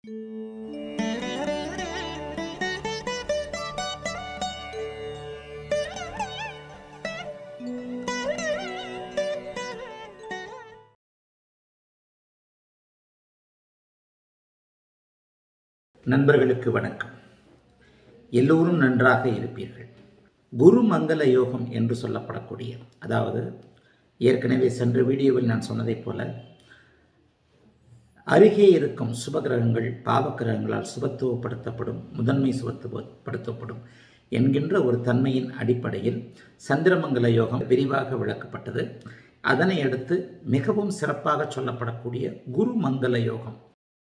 நண்பர்களுக்கு வணக்கம் எல்லோரும் நன்றாக இருப்பீர்கள் குரு மங்கள யோகம் என்று சொல்லப்படக்கூடிய அதாவது ஏற்கனவே சென்ற வீடியோவில் நான் சொன்னதைப் போல அருகே இருக்கும் சுபகிரகங்கள் பாவக்கிரகங்களால் சுபத்துவப்படுத்தப்படும் முதன்மை சுபத்துவப்படுத்தப்படும் என்கின்ற ஒரு தன்மையின் அடிப்படையில் சந்திரமங்கல யோகம் விரிவாக விளக்கப்பட்டது அதனை அடுத்து மிகவும் சிறப்பாக சொல்லப்படக்கூடிய குரு மங்கள யோகம்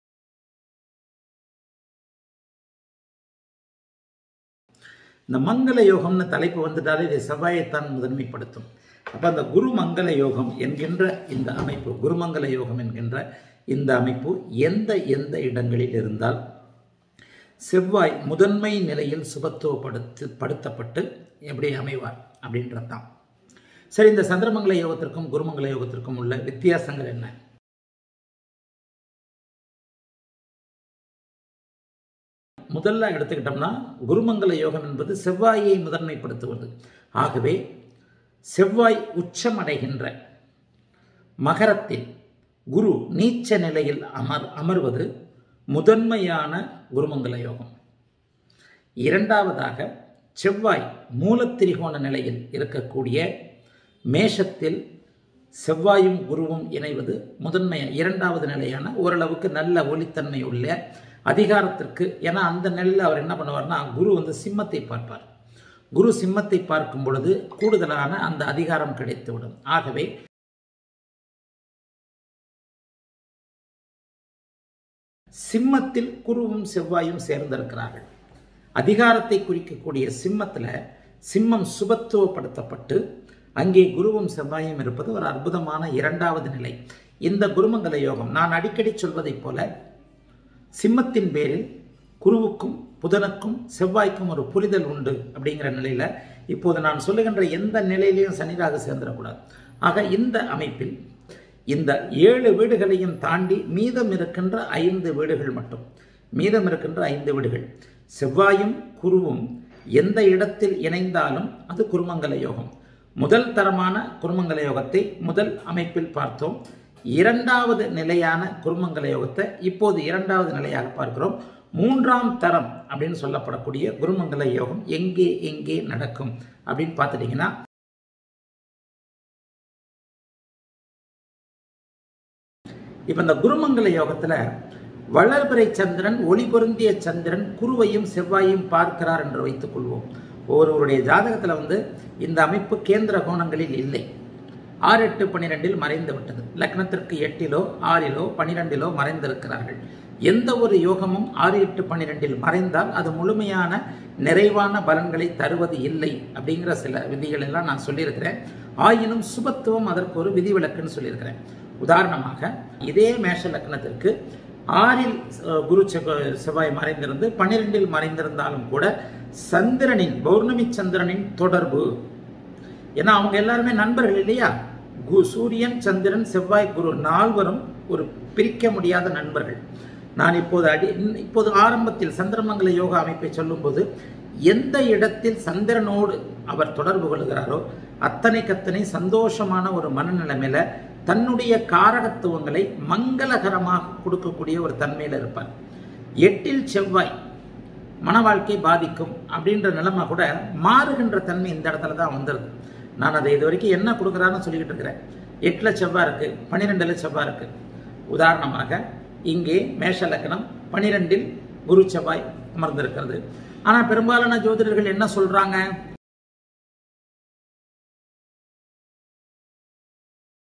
இந்த மங்கள யோகம்னு தலைப்பு வந்துட்டாலே இதை செவ்வாயைத்தான் முதன்மைப்படுத்தும் அப்போ அந்த குரு மங்கள யோகம் என்கின்ற இந்த அமைப்பு குருமங்கள யோகம் என்கின்ற இந்த அமைப்பு எந்த எந்த இடங்களில் இருந்தால் செவ்வாய் முதன்மை நிலையில் சுபத்துவப்படுத்து படுத்தப்பட்டு எப்படி அமைவார் அப்படின்றது தான் சரி இந்த சந்திரமங்கல யோகத்திற்கும் குருமங்கல யோகத்திற்கும் உள்ள வித்தியாசங்கள் என்ன முதல்ல எடுத்துக்கிட்டோம்னா குருமங்கல யோகம் என்பது செவ்வாயை முதன்மைப்படுத்துவது ஆகவே செவ்வாய் உச்சமடைகின்ற மகரத்தில் குரு நீச்ச நிலையில் அமர் அமர்வது முதன்மையான குருமங்கல யோகம் இரண்டாவதாக செவ்வாய் மூலத்திரிகோண நிலையில் இருக்கக்கூடிய மேஷத்தில் செவ்வாயும் குருவும் இணைவது முதன்மை இரண்டாவது நிலையான ஓரளவுக்கு நல்ல ஒளித்தன்மை உள்ள அதிகாரத்திற்கு ஏன்னா அந்த நிலையில் அவர் என்ன பண்ணுவார்னா குரு வந்து சிம்மத்தை பார்ப்பார் குரு சிம்மத்தை பார்க்கும் பொழுது கூடுதலான அந்த அதிகாரம் கிடைத்துவிடும் ஆகவே சிம்மத்தில் குருவும் செவ்வாயும் சேர்ந்திருக்கிறார்கள் அதிகாரத்தை குறிக்கக்கூடிய சிம்மத்தில் சிம்மம் சுபத்துவப்படுத்தப்பட்டு அங்கே குருவும் செவ்வாயும் இருப்பது ஒரு அற்புதமான இரண்டாவது நிலை இந்த குருமங்கல யோகம் நான் அடிக்கடி சொல்வதைப் போல சிம்மத்தின் பேரில் குருவுக்கும் புதனுக்கும் செவ்வாய்க்கும் ஒரு புரிதல் உண்டு அப்படிங்கிற நிலையில் இப்போது நான் சொல்லுகின்ற எந்த நிலையிலையும் சனிராக சேர்ந்துடக்கூடாது ஆக இந்த அமைப்பில் இந்த ஏழு வீடுகளையும் தாண்டி மீதம் இருக்கின்ற ஐந்து வீடுகள் மட்டும் மீதம் இருக்கின்ற ஐந்து வீடுகள் செவ்வாயும் குருவும் எந்த இடத்தில் இணைந்தாலும் அது குருமங்கல யோகம் முதல் தரமான குருமங்கல யோகத்தை முதல் அமைப்பில் பார்த்தோம் இரண்டாவது நிலையான குருமங்கல யோகத்தை இப்போது இரண்டாவது நிலையாக பார்க்கிறோம் மூன்றாம் தரம் அப்படின்னு சொல்லப்படக்கூடிய குருமங்கல யோகம் எங்கே எங்கே நடக்கும் அப்படின்னு பார்த்துட்டிங்கன்னா இப்போ இந்த குருமங்கல யோகத்தில் வளர்பிறை சந்திரன் ஒளி பொருந்திய சந்திரன் குருவையும் செவ்வாயும் பார்க்கிறார் என்று வைத்துக் கொள்வோம் ஒருவருடைய ஜாதகத்தில் வந்து இந்த அமைப்பு கேந்திர கோணங்களில் இல்லை ஆறு எட்டு பன்னிரெண்டில் மறைந்து விட்டது லக்னத்திற்கு எட்டிலோ ஆறிலோ பனிரெண்டிலோ மறைந்திருக்கிறார்கள் எந்த ஒரு யோகமும் ஆறு எட்டு பன்னிரெண்டில் மறைந்தால் அது முழுமையான நிறைவான பலன்களை தருவது இல்லை அப்படிங்கிற சில விதிகள் எல்லாம் நான் சொல்லியிருக்கிறேன் ஆயினும் சுபத்துவம் அதற்கு ஒரு விதிவிலக்குன்னு சொல்லியிருக்கிறேன் உதாரணமாக இதே மேஷ லக்னத்திற்கு ஆறில் குரு செவ்வாய் மறைந்திருந்து பன்னிரெண்டில் மறைந்திருந்தாலும் கூட சந்திரனின் பௌர்ணமி சந்திரனின் தொடர்பு ஏன்னா அவங்க எல்லாருமே நண்பர்கள் இல்லையா கு சூரியன் சந்திரன் செவ்வாய் குரு நால்வரும் ஒரு பிரிக்க முடியாத நண்பர்கள் நான் இப்போது அடி இப்போது ஆரம்பத்தில் சந்திரமங்கல யோகா அமைப்பை சொல்லும்போது எந்த இடத்தில் சந்திரனோடு அவர் தொடர்பு கொள்கிறாரோ அத்தனை கத்தனை சந்தோஷமான ஒரு மனநிலைமையில தன்னுடைய காரகத்துவங்களை மங்களகரமாக கொடுக்கக்கூடிய ஒரு தன்மையில் இருப்பார் எட்டில் செவ்வாய் மன வாழ்க்கை பாதிக்கும் அப்படின்ற நிலைமை கூட மாறுகின்ற தன்மை இந்த இடத்துல தான் வந்துடுது நான் அதை இது வரைக்கும் என்ன கொடுக்குறான்னு சொல்லிக்கிட்டு இருக்கிறேன் எட்டில் செவ்வாய் இருக்குது பன்னிரெண்டில் செவ்வாய் இருக்குது உதாரணமாக இங்கே மேஷ லக்னம் பனிரெண்டில் குரு செவ்வாய் அமர்ந்திருக்கிறது ஆனால் பெரும்பாலான ஜோதிடர்கள் என்ன சொல்கிறாங்க